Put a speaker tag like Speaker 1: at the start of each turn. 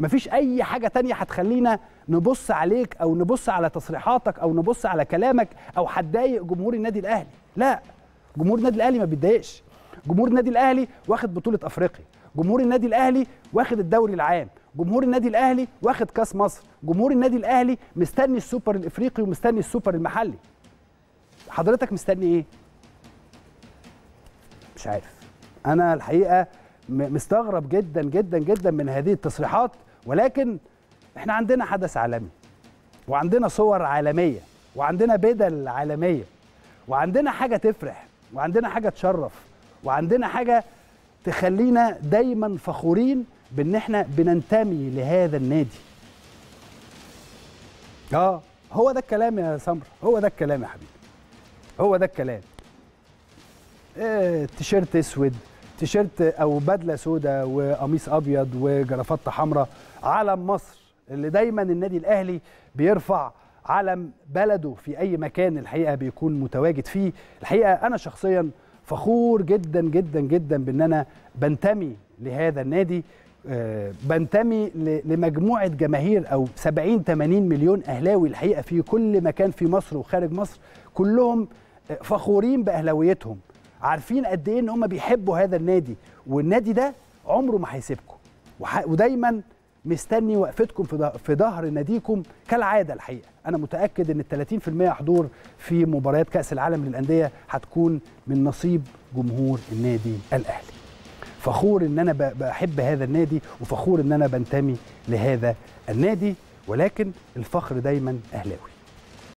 Speaker 1: مفيش اي حاجه تانية هتخلينا نبص عليك او نبص على تصريحاتك او نبص على كلامك او هتضايق جمهور النادي الاهلي لا جمهور النادي الاهلي ما بيتضايقش جمهور النادي الاهلي واخد بطوله افريقيا جمهور النادي الاهلي واخد الدوري العام جمهور النادي الاهلي واخد كاس مصر جمهور النادي الاهلي مستني السوبر الافريقي ومستني السوبر المحلي حضرتك مستني ايه مش عارف انا الحقيقه م- مستغرب جدا جدا جدا من هذه التصريحات ولكن احنا عندنا حدث عالمي وعندنا صور عالميه وعندنا بدل عالميه وعندنا حاجه تفرح وعندنا حاجه تشرف وعندنا حاجه تخلينا دايما فخورين بان احنا بننتمي لهذا النادي اه هو ده الكلام يا سمر هو ده الكلام يا حبيبي هو ده الكلام آه، تيشيرت اسود تيشيرت او بدله سوداء وقميص ابيض وجرافطه حمراء علم مصر اللي دايما النادي الاهلي بيرفع علم بلده في اي مكان الحقيقه بيكون متواجد فيه الحقيقه انا شخصيا فخور جدا جدا جدا بان انا بنتمي لهذا النادي آه، بنتمي ل- لمجموعه جماهير او 70 80 مليون اهلاوي الحقيقه في كل مكان في مصر وخارج مصر كلهم آه، فخورين باهلاويتهم عارفين قد ايه ان هم بيحبوا هذا النادي والنادي ده عمره ما هيسيبكم وح- ودايما مستني وقفتكم في ظه- في ظهر ناديكم كالعاده الحقيقه انا متاكد ان ال 30% حضور في مباريات كاس العالم للانديه هتكون من نصيب جمهور النادي الاهلي فخور ان انا ب- بحب هذا النادي وفخور ان انا بنتمي لهذا النادي ولكن الفخر دايما اهلاوي